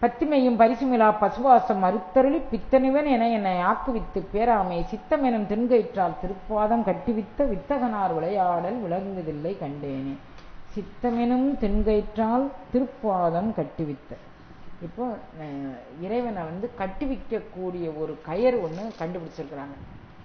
பத்திமையும் பரிசுமிலா பசுவாசம் மறுத்தருளி பித்தனிவன் என என்னை ஆக்குவித்து பேராமை சித்தம் எனும் தென்கயிற்றால் திருப்பாதம் கட்டிவித்த வித்தகனார் விளையாடல் விளங்குவதில்லை கண்டேனே சித்தமெனும் தென்கயிற்றால் திருப்பாதம் கட்டிவித்த இப்போ அஹ், இறைவனை வந்து கட்டுவிக்கக்கூடிய ஒரு கயர் ஒண்ணு கண்டுபிடிச்சிருக்கிறாங்க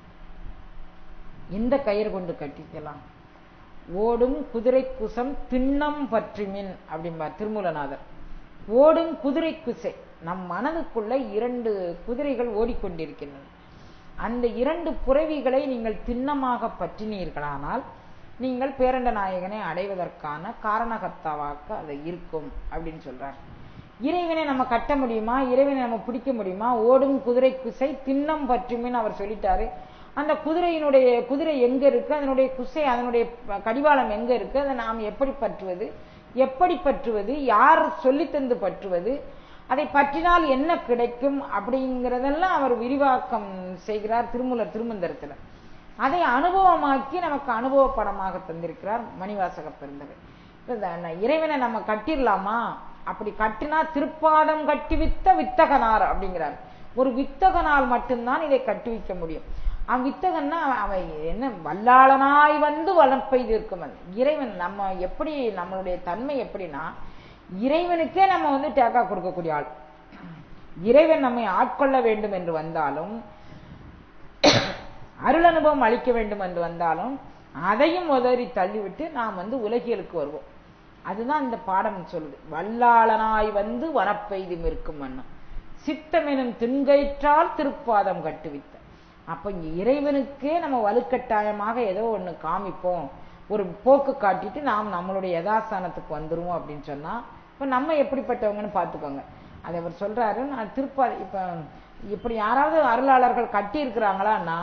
எந்த கயிறு கொண்டு கட்டிக்கலாம் ஓடும் குதிரை குசம் திண்ணம் பற்றிமின் அப்படிம்பார் திருமூலநாதர் ஓடும் குதிரை குசை நம் மனதுக்குள்ள இரண்டு குதிரைகள் ஓடிக்கொண்டிருக்கின்றன அந்த இரண்டு புறவிகளை நீங்கள் திண்ணமாக பற்றினீர்களானால் நீங்கள் பேரண்ட நாயகனை அடைவதற்கான காரணகர்த்தாவாக அது இருக்கும் அப்படின்னு சொல்றாங்க இறைவனை நம்ம கட்ட முடியுமா இறைவனை நம்ம பிடிக்க முடியுமா ஓடும் குதிரை குசை திண்ணம் பற்றுமின்னு அவர் சொல்லிட்டாரு அந்த குதிரையினுடைய குதிரை எங்க இருக்கு அதனுடைய குசை அதனுடைய ப- கடிவாளம் எங்க இருக்கு அதை நாம் எப்படி பற்றுவது எப்படி பற்றுவது யார் சொல்லித் தந்து பற்றுவது அதை பற்றினால் என்ன கிடைக்கும் அப்படிங்கிறதெல்லாம் அவர் விரிவாக்கம் செய்கிறார் திருமூலர் திருமந்திரத்துல அதை அனுபவமாக்கி நமக்கு அனுபவ படமாக தந்திருக்கிறார் மணிவாசக பெருந்தகை இப்ப இந்த இறைவனை நம்ம கட்டிடலாமா அப்படி கட்டினா திருப்பாதம் கட்டிவித்த வித்தகனார் அப்படிங்கிறார் ஒரு வித்தகனால் மட்டும்தான் இதை கட்டுவிக்க முடியும் அவன் வித்தகன்னா அவன் அவன் என்ன வல்லாளனாய் வந்து வளர்ப்பெய்து இருக்கும் இறைவன் நம்ம எப்படி நம்மளுடைய தன்மை எப்படின்னா இறைவனுக்கே நம்ம வந்து டேக்கா கொடுக்கக்கூடிய ஆள் இறைவன் நம்மை ஆட்கொள்ள வேண்டும் என்று வந்தாலும் அருள் அனுபவம் அளிக்க வேண்டும் என்று வந்தாலும் அதையும் உதறி தள்ளிவிட்டு நாம் வந்து உலகியலுக்கு வருவோம் அதுதான் இந்த பாடம் சொல்லுது வல்லாளனாய் வந்து வரப்பெய்தும் இருக்கும் வண்ணம் சித்தமெனும் திண்கயிற்றால் திருப்பாதம் கட்டுவித்த அப்ப இங்க இறைவனுக்கே நம்ம வலுக்கட்டாயமாக ஏதோ ஒண்ணு காமிப்போம் ஒரு போக்கு காட்டிட்டு நாம் நம்மளுடைய யதாஸ்தானத்துக்கு வந்துருவோம் அப்படின்னு சொன்னா இப்ப நம்ம எப்படிப்பட்டவங்கன்னு பார்த்துக்கோங்க அதை அவர் சொல்றாரு நான் திருப்பா இப்ப இப்படி யாராவது அருளாளர்கள் கட்டி இருக்கிறாங்களான்னா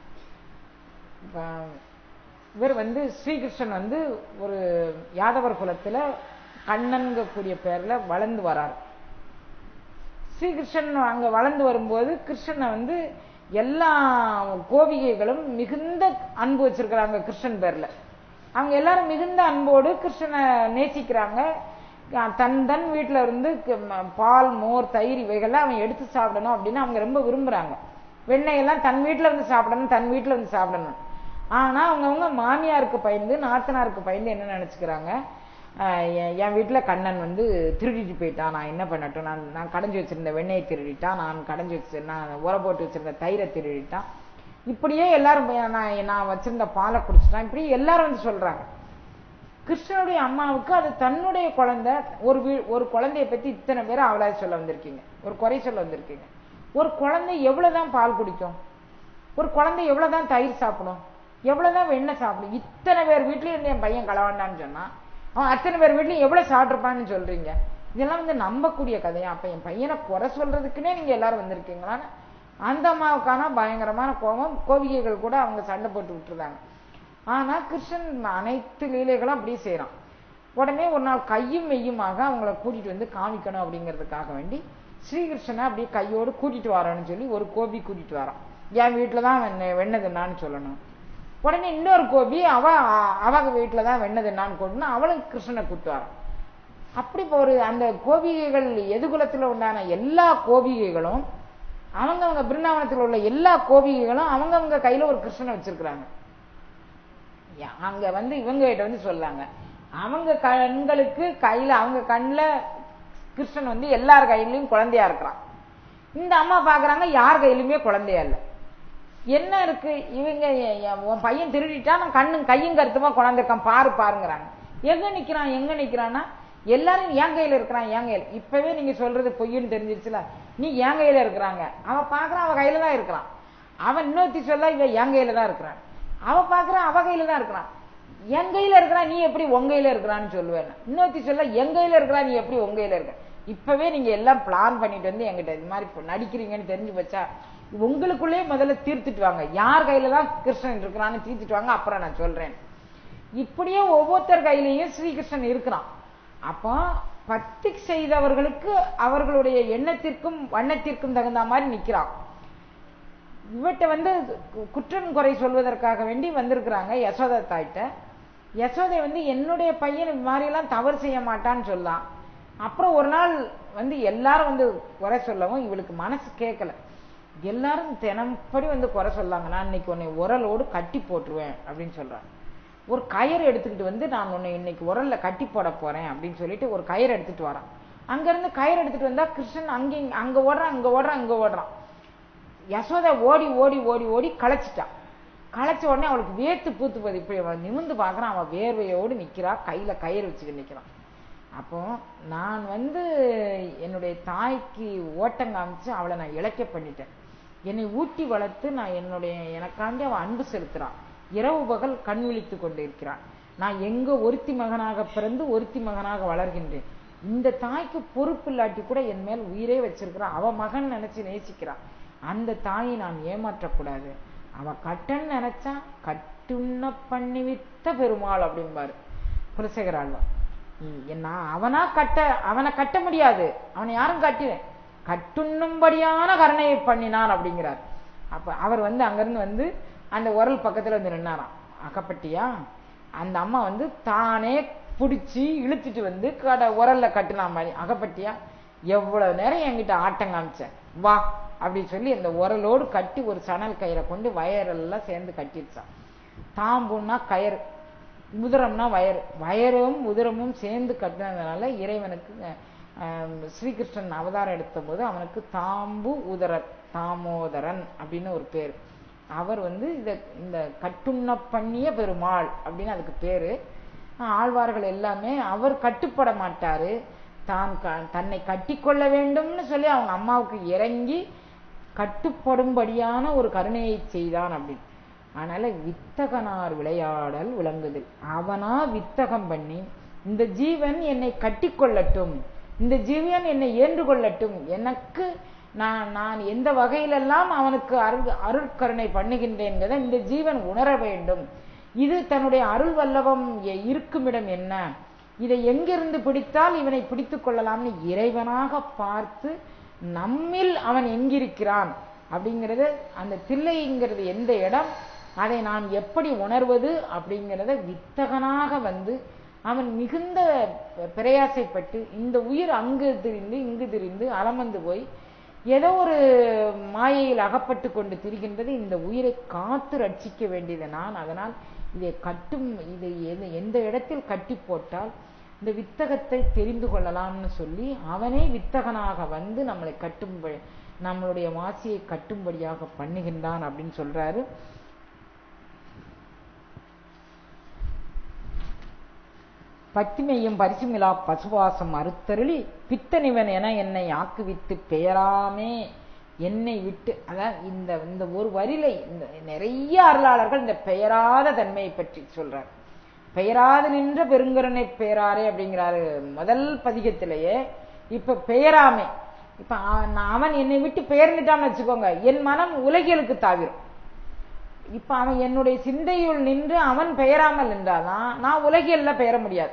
இப்ப இவர் வந்து ஸ்ரீகிருஷ்ணன் வந்து ஒரு யாதவர் குலத்துல கண்ணன்கக்கூடிய பேர்ல வளர்ந்து வரார் ஸ்ரீகிருஷ்ணன் அங்க வளர்ந்து வரும்போது கிருஷ்ணனை வந்து எல்லா கோபிகைகளும் மிகுந்த அன்பு வச்சிருக்கிறாங்க கிருஷ்ணன் பேர்ல அவங்க எல்லாரும் மிகுந்த அன்போடு கிருஷ்ணனை நேசிக்கிறாங்க அஹ் தன் தன் வீட்டுல இருந்து க- ம- பால் மோர் தயிர் இவைகள்லாம் அவன் எடுத்து சாப்பிடணும் அப்படின்னு அவங்க ரொம்ப விரும்புறாங்க வெண்ணெய் எல்லாம் தன் வீட்டுல வந்து சாப்பிடணும் தன் வீட்டுல வந்து சாப்பிடணும் ஆனா அவங்கவங்க மாமியாருக்கு பயந்து நாத்தனாருக்கு பயந்து என்ன நினைச்சுக்கிறாங்க ஆஹ் என் என் வீட்டுல கண்ணன் வந்து திருடிட்டு போயிட்டான் நான் என்ன பண்ணட்டும் நான் நான் கடைஞ்சி வச்சிருந்த வெண்ணெயை திருடிட்டான் நான் கடைஞ்சி வச்சு நான் உர போட்டு வச்சிருந்த தயிரை திருடிட்டான் இப்படியே எல்லாரும் போய் நான் நான் வச்சிருந்த பாலை குடிச்சிட்டான் இப்படி எல்லாரும் வந்து சொல்றாங்க கிருஷ்ணனுடைய அம்மாவுக்கு அது தன்னுடைய குழந்தை ஒரு வீ ஒரு குழந்தைய பத்தி இத்தனை பேர் அவளாய் சொல்ல வந்திருக்கீங்க ஒரு குறை சொல்ல வந்திருக்கீங்க ஒரு குழந்தை எவ்வளவுதான் பால் குடிக்கும் ஒரு குழந்தை எவ்வளவுதான் தயிர் சாப்பிடும் எவ்வளவுதான் வெண்ணெய் சாப்பிடும் இத்தனை பேர் வீட்லயும் இருந்து என் பையன் களவாண்டான்னு சொன்னா அவன் அத்தனை பேர் வீட்லயும் எவ்வளவு சாப்பிட்டிருப்பான்னு சொல்றீங்க இதெல்லாம் வந்து நம்பக்கூடிய கதையா அப்ப என் பையனை குறை சொல்றதுக்குன்னே நீங்க எல்லாரும் வந்திருக்கீங்களான்னு அந்த அம்மாவுக்கான பயங்கரமான கோபம் கோபிகைகள் கூட அவங்க சண்டை போட்டு விட்டுருந்தாங்க ஆனா கிருஷ்ணன் அனைத்து லீலைகளும் அப்படியே செய்றான் உடனே ஒரு நாள் கையும் மெய்யுமாக அவங்கள கூட்டிட்டு வந்து காமிக்கணும் அப்படிங்கிறதுக்காக வேண்டி ஸ்ரீகிருஷ்ணனை அப்படியே கையோடு கூட்டிட்டு வரோன்னு சொல்லி ஒரு கோபி கூட்டிட்டு வரான் என் வீட்டுல தான் வெண்ணெய் வெண்ணெய் தின்னான்னு சொல்லணும் உடனே இன்னொரு கோபி அவ அவங்க வீட்டுல தான் வெண்ணெய் தின்னான்னு கொண்டு அவளும் கிருஷ்ணனை கூட்டு வரான் அப்படி இப்ப ஒரு அந்த கோபிகைகள் எதுகுலத்துல உண்டான எல்லா கோபிகைகளும் அவங்கவங்க பிருந்தாவனத்தில் உள்ள எல்லா கோபிகைகளும் அவங்கவங்க கையில ஒரு கிருஷ்ணனை வச்சிருக்கிறாங்க யா- அங்க வந்து இவங்க கிட்ட வந்து சொல்லாங்க அவங்க கண்களுக்கு கையில அவங்க கண்ணுல கிருஷ்ணன் வந்து எல்லார் கையிலயும் குழந்தையா இருக்கிறான் இந்த அம்மா பாக்குறாங்க யார் கையிலுமே குழந்தையா இல்ல என்ன இருக்கு இவங்க எ- எ- உன் பையன் திருடிட்டான் நான் கண்ணும் கையும் கருத்துமா குழந்தைருக்கான் பாரு பாருங்கிறாங்க எங்க நிக்கிறான் எங்க நிக்கிறான்னா எல்லாரும் என் கையில இருக்கிறான் என் கையில இப்பவே நீங்க சொல்றது பொய்ன்னு தெரிஞ்சிருச்சுல நீ என் கையில இருக்கிறாங்க அவன் பாக்குறான் அவ கையில தான் இருக்கிறான் அவன் இன்னொருத்தி சொல்ல இவ என் கையில தான் இருக்கிறான் அவ பாக்குறான் அவ கையில தான் இருக்கிறான் என் கையில இருக்கிறான் நீ எப்படி உங்க கையில இருக்கிறான்னு சொல்லுவேன் இன்னொருத்தி சொல்ல என் கையில இருக்கிறா நீ எப்படி உங்க கையில இருக்க இப்பவே நீங்க எல்லாம் பிளான் பண்ணிட்டு வந்து என்கிட்ட இது மாதிரி இப்ப நடிக்கிறீங்கன்னு தெரிஞ்சு வச்சா உங்களுக்குள்ளே முதல்ல தீர்த்துட்டு வாங்க யார் கையில தான் கிருஷ்ணன் இருக்கிறான்னு தீர்த்துட்டு வாங்க அப்புறம் நான் சொல்றேன் இப்படியே ஒவ்வொருத்தர் கையிலையும் ஸ்ரீகிருஷ்ணன் இருக்கிறான் அப்போ பக்தி செய்தவர்களுக்கு அவர்களுடைய எண்ணத்திற்கும் வண்ணத்திற்கும் தகுந்த மாதிரி நிக்கிறான் இவட்ட வந்து கு- குற்றம் குறை சொல்வதற்காக வேண்டி வந்திருக்கிறாங்க யசோதா தாய்ட்ட யசோதை வந்து என்னுடைய பையன் இது மாதிரி எல்லாம் தவறு செய்ய மாட்டான்னு சொல்லலாம் அப்புறம் ஒரு நாள் வந்து எல்லாரும் வந்து குறை சொல்லவும் இவளுக்கு மனசு கேட்கல எல்லாரும் தினப்படி வந்து குறை சொல்லாங்க நான் இன்னைக்கு உன்னை உரலோடு கட்டி போட்டுருவேன் அப்படின்னு சொல்றாங்க ஒரு கயிறு எடுத்துக்கிட்டு வந்து நான் உன்னை இன்னைக்கு உரல்ல கட்டி போட போறேன் அப்படின்னு சொல்லிட்டு ஒரு கயிறு எடுத்துட்டு வரான் அங்க இருந்து கயிறு எடுத்துட்டு வந்தா கிருஷ்ணன் அங்க இங்க- அங்க ஓடுறான் அங்க ஓடுறான் அங்க ஓடுறான் யசோதை ஓடி ஓடி ஓடி ஓடி களைச்சிட்டான் களைச்ச உடனே அவளுக்கு வேத்து பூத்து போகுது இப்படி அவன் நிமிந்து பார்க்கறான் அவன் வேர்வையோடு நிக்கிறா கையில கயிறு வச்சுக்கிட்டு நிக்கிறான் அப்போ நான் வந்து என்னுடைய தாய்க்கு ஓட்டம் காமிச்சு அவளை நான் இழைக்க பண்ணிட்டேன் என்னை ஊட்டி வளர்த்து நான் என்னுடைய எனக்காண்டி அவன் அன்பு செலுத்துறான் இரவு பகல் கண் விழித்து கொண்டிருக்கிறான் நான் எங்க ஒருத்தி மகனாக பிறந்து ஒருத்தி மகனாக வளர்கின்றேன் இந்த தாய்க்கு பொறுப்பு இல்லாட்டி கூட என் மேல் உயிரே வச்சிருக்கிறான் அவ மகன் நினைச்சு நேசிக்கிறான் அந்த தாயை நான் ஏமாற்றக்கூடாது அவ கட்டன் நினைச்சா கட்டுண்ண பண்ணி வித்த பெருமாள் அப்படிம்பாரு குலசேகர ஆழ்வார் ம், என்ன அவனா கட்ட அவனை கட்ட முடியாது அவனை யாரும் கட்டினேன் கட்டுண்ணும்படியான கருணையை பண்ணினான் அப்படிங்கிறார் அப்ப அவர் வந்து அங்கிருந்து வந்து அந்த உரல் பக்கத்துல வந்து நின்னாராம் அக்கப்பட்டியா அந்த அம்மா வந்து தானே பிடிச்சி இழுத்துட்டு வந்து கடை உரல்ல கட்டுனா மாதிரி அகப்பட்டியா எவ்வளவு நேரம் என்கிட்ட ஆட்டம் காமிச்சேன் வா அப்படி சொல்லி அந்த உரலோடு கட்டி ஒரு சணல் கயிறை கொண்டு வயரெல்லாம் சேர்ந்து கட்டிடுச்சான் தாம்புன்னா கயிறு உதிரம்னா வயறு வயரும் உதிரமும் சேர்ந்து கட்டினதுனால இறைவனுக்கு அஹ், ஸ்ரீகிருஷ்ணன் அவதாரம் எடுத்த போது அவனுக்கு தாம்பு உதரர் தாமோதரன் அப்படின்னு ஒரு பேர் அவர் வந்து இந்த இந்த கட்டுண்ண பண்ணிய பெருமாள் அப்படின்னு அதுக்கு பேரு அஹ், ஆழ்வார்கள் எல்லாமே அவர் கட்டுப்பட மாட்டாரு தான் க- தன்னை கட்டிக்கொள்ள வேண்டும்னு சொல்லி அவங்க அம்மாவுக்கு இறங்கி கட்டுப்படும்படியான ஒரு கருணையை செய்தான் அப்படின்னு அதனால வித்தகனார் விளையாடல் விளங்குது அவனா வித்தகம் பண்ணி இந்த ஜீவன் என்னை கட்டிக்கொள்ளட்டும் இந்த ஜீவன் என்னை ஏன்று கொள்ளட்டும் எனக்கு நான் நான் எந்த வகையிலெல்லாம் அவனுக்கு அருள் அருட்கருணை பண்ணுகின்றேங்கிறத இந்த ஜீவன் உணர வேண்டும் இது தன்னுடைய அருள் வல்லவம் எ- இருக்குமிடம் என்ன இதை எங்கிருந்து பிடித்தால் இவனை பிடித்துக் கொள்ளலாம்னு இறைவனாக பார்த்து நம்மில் அவன் எங்கிருக்கிறான் அப்படிங்கிறது அந்த தில்லைங்கிறது எந்த இடம் அதை நாம் எப்படி உணர்வது அப்படிங்கிறத வித்தகனாக வந்து அவன் மிகுந்த பிரயாசைப்பட்டு இந்த உயிர் அங்கு திரிந்து இங்கு திரிந்து அலமந்து போய் ஏதோ ஒரு மாயையில் அகப்பட்டு கொண்டு திரிகின்றது இந்த உயிரை காத்து ரட்சிக்க வேண்டியது நான் அதனால் இதை கட்டும் இதை எது- எந்த இடத்தில் கட்டி போட்டால் இந்த வித்தகத்தை தெரிந்து கொள்ளலாம்னு சொல்லி அவனே வித்தகனாக வந்து நம்மளை கட்டும் நம்மளுடைய வாசியை கட்டும்படியாக பண்ணுகின்றான் அப்படின்னு சொல்றாரு பத்திமையும் பரிசுமிலா பசுவாசம் அறுத்தருளி பித்தனிவன் என என்னை ஆக்குவித்து பெயராமே என்னை விட்டு அதான் இந்த இந்த ஒரு வரியில இந்த நிறைய அருளாளர்கள் இந்த பெயராத தன்மையை பற்றி சொல்றார் பெயராது நின்ற பெருங்கருணை பெயராரே அப்படிங்கிறாரு முதல் பதிகத்திலேயே இப்ப பெயராமே இப்ப அவன் அவன் என்னை விட்டு பெயர்ந்துட்டான்னு வச்சுக்கோங்க என் மனம் உலகியலுக்கு தாவிரும் இப்ப அவன் என்னுடைய சிந்தையுள் நின்று அவன் பெயராமல் நின்றாதான் நான் உலகியல்ல பெயர முடியாது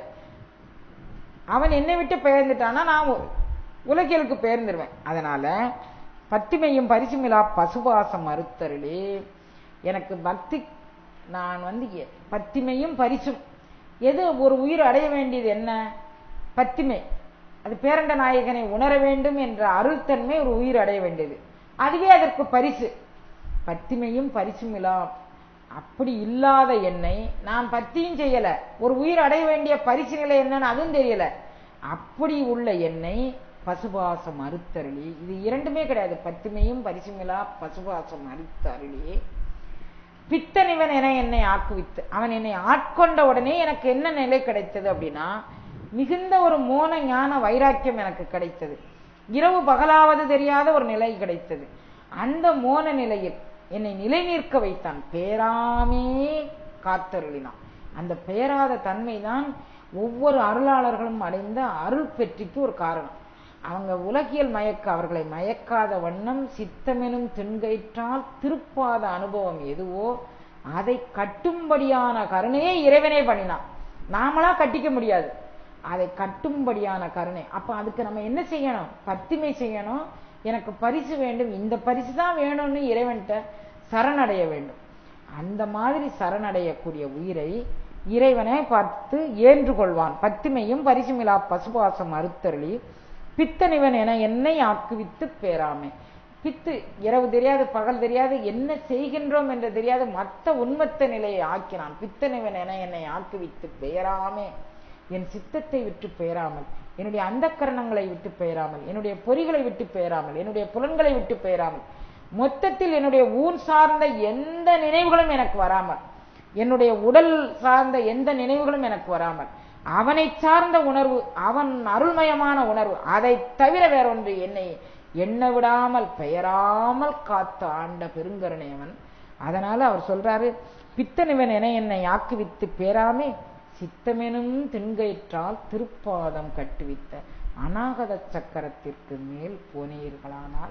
அவன் என்னை விட்டு பெயர்ந்துட்டானா நான் உ- உலகியலுக்கு பெயர்ந்துருவேன் அதனால பத்திமையும் பரிசுமிலா பசுபாசம் மறுத்தருளே எனக்கு பக்தி நான் வந்து எ- பத்திமையும் பரிசும் எது ஒரு உயிர் அடைய வேண்டியது என்ன பத்திமை அது பேரண்ட நாயகனை உணர வேண்டும் என்ற அருள்தன்மை ஒரு உயிர் அடைய வேண்டியது அதுவே அதற்கு பரிசு பத்திமையும் பரிசும் இல்லா அப்படி இல்லாத என்னை நான் பத்தியும் செய்யல ஒரு உயிர் அடைய வேண்டிய பரிசு நிலை என்னன்னு அதுவும் தெரியல அப்படி உள்ள என்னை பசுபாசம் அறுத்தருளி இது இரண்டுமே கிடையாது பத்திமையும் பரிசுமிலா பசுபாசம் அறுத்தருளி பித்தனிவன் என என்னை ஆக்குவித்து அவன் என்னை ஆட்கொண்ட உடனே எனக்கு என்ன நிலை கிடைத்தது அப்படின்னா மிகுந்த ஒரு மோன ஞான வைராக்கியம் எனக்கு கிடைத்தது இரவு பகலாவது தெரியாத ஒரு நிலை கிடைத்தது அந்த மோன நிலையில் என்னை நிலை நிற்க வைத்தான் பேராமே காத்தருளினான் அந்த பேராத தன்மைதான் ஒவ்வொரு அருளாளர்களும் அடைந்த அருள் பெற்றிக்கு ஒரு காரணம் அவங்க உலகியல் மயக்க அவர்களை மயக்காத வண்ணம் சித்தமெனும் திண்கயிற்றால் திருப்பாத அனுபவம் எதுவோ அதை கட்டும்படியான கருணையை இறைவனே பண்ணினான் நாமளா கட்டிக்க முடியாது அதை கட்டும்படியான கருணை அப்ப அதுக்கு நம்ம என்ன செய்யணும் பத்திமை செய்யணும் எனக்கு பரிசு வேண்டும் இந்த பரிசு தான் வேணும்னு இறைவன்கிட்ட சரணடைய வேண்டும் அந்த மாதிரி சரணடையக்கூடிய உயிரை இறைவனை பார்த்து ஏன்று கொள்வான் பத்திமையும் பரிசுமிலா பசுபாசம் அறுத்தருளி பித்தனிவன் என என்னை ஆக்குவித்து பேராமை பித்து இரவு தெரியாது பகல் தெரியாது என்ன செய்கின்றோம் என்று தெரியாது மத்த உண்மத்த நிலையை ஆக்கினான் பித்தனிவன் என என்னை ஆக்குவித்து பெயராமே என் சித்தத்தை விட்டு பெயராமல் என்னுடைய அந்தக்கரணங்களை விட்டு பெயராமல் என்னுடைய பொறிகளை விட்டு பெயராமல் என்னுடைய புலன்களை விட்டு பெயராமல் மொத்தத்தில் என்னுடைய ஊன் சார்ந்த எந்த நினைவுகளும் எனக்கு வராமல் என்னுடைய உடல் சார்ந்த எந்த நினைவுகளும் எனக்கு வராமல் அவனை சார்ந்த உணர்வு அவன் அருள்மயமான உணர்வு அதை தவிர வேறொன்று என்னை எண்ண விடாமல் பெயராமல் காத்த ஆண்ட பெருங்கருணை அவன் அதனால அவர் சொல்றாரு பித்தனிவன் என என்னை ஆக்குவித்து பேராமே சித்தமெனும் திண்கயிற்றால் திருப்பாதம் கட்டுவித்த அநாகத சக்கரத்திற்கு மேல் போனீர்களானால்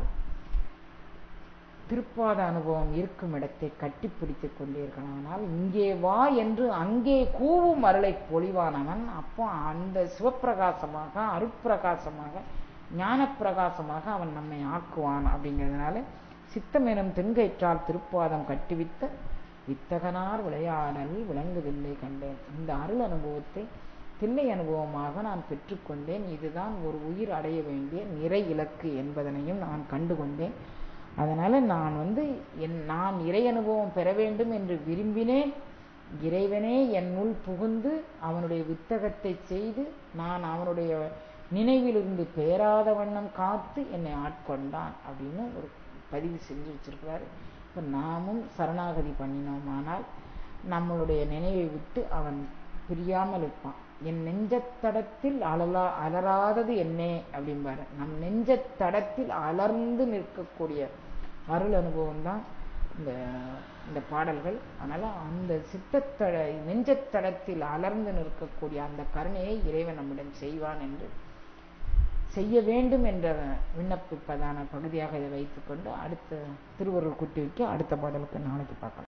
திருப்பாத அனுபவம் இருக்கும் இடத்தை கட்டிப்பிடித்துக் கொண்டீர்களானால் இங்கே வா என்று அங்கே கூவும் அருளை பொழிவானவன் அப்போ அந்த சிவப்பிரகாசமாக அருட்பிரகாசமாக ஞானப்பிரகாசமாக அவன் நம்மை ஆக்குவான் அப்படிங்கிறதுனால சித்தமெனும் தென்கயிற்றால் திருப்பாதம் கட்டுவித்த வித்தகனார் விளையாடல் விளங்குதில்லை கண்டேன் இந்த அருள் அனுபவத்தை தில்லை அனுபவமாக நான் பெற்றுக்கொண்டேன் இதுதான் ஒரு உயிர் அடைய வேண்டிய நிறை இலக்கு என்பதனையும் நான் கண்டுகொண்டேன் அதனால நான் வந்து என் நான் இறை அனுபவம் பெற வேண்டும் என்று விரும்பினேன் இறைவனே என்னுள் புகுந்து அவனுடைய வித்தகத்தை செய்து நான் அவனுடைய நினைவிலிருந்து பேராத வண்ணம் காத்து என்னை ஆட்கொண்டான் அப்படின்னு ஒரு பதிவு செஞ்சு வச்சிருக்கிறாரு இப்போ நாமும் சரணாகதி பண்ணினோமானால் நம்மளுடைய நினைவை விட்டு அவன் பிரியாமல் இருப்பான் என் நெஞ்சத்தடத்தில் அலலா அலராதது என்னே அப்படிம்பாரு நம் நெஞ்சத்தடத்தில் அலர்ந்து நிற்கக்கூடிய அருள் அனுபவம் தான் இந்த இந்த பாடல்கள் அதனால அந்த சித்தத்தட நெஞ்சத்தடத்தில் அலர்ந்து நிற்கக்கூடிய அந்த கருணையை இறைவன் நம்மிடம் செய்வான் என்று செய்ய வேண்டும் என்ற விண்ணப்பிப்பதான பகுதியாக இதை வைத்துக்கொண்டு அடுத்த திருவருள் குட்டிக்கு அடுத்த பாடலுக்கு நாளைக்கு பார்க்கலாம்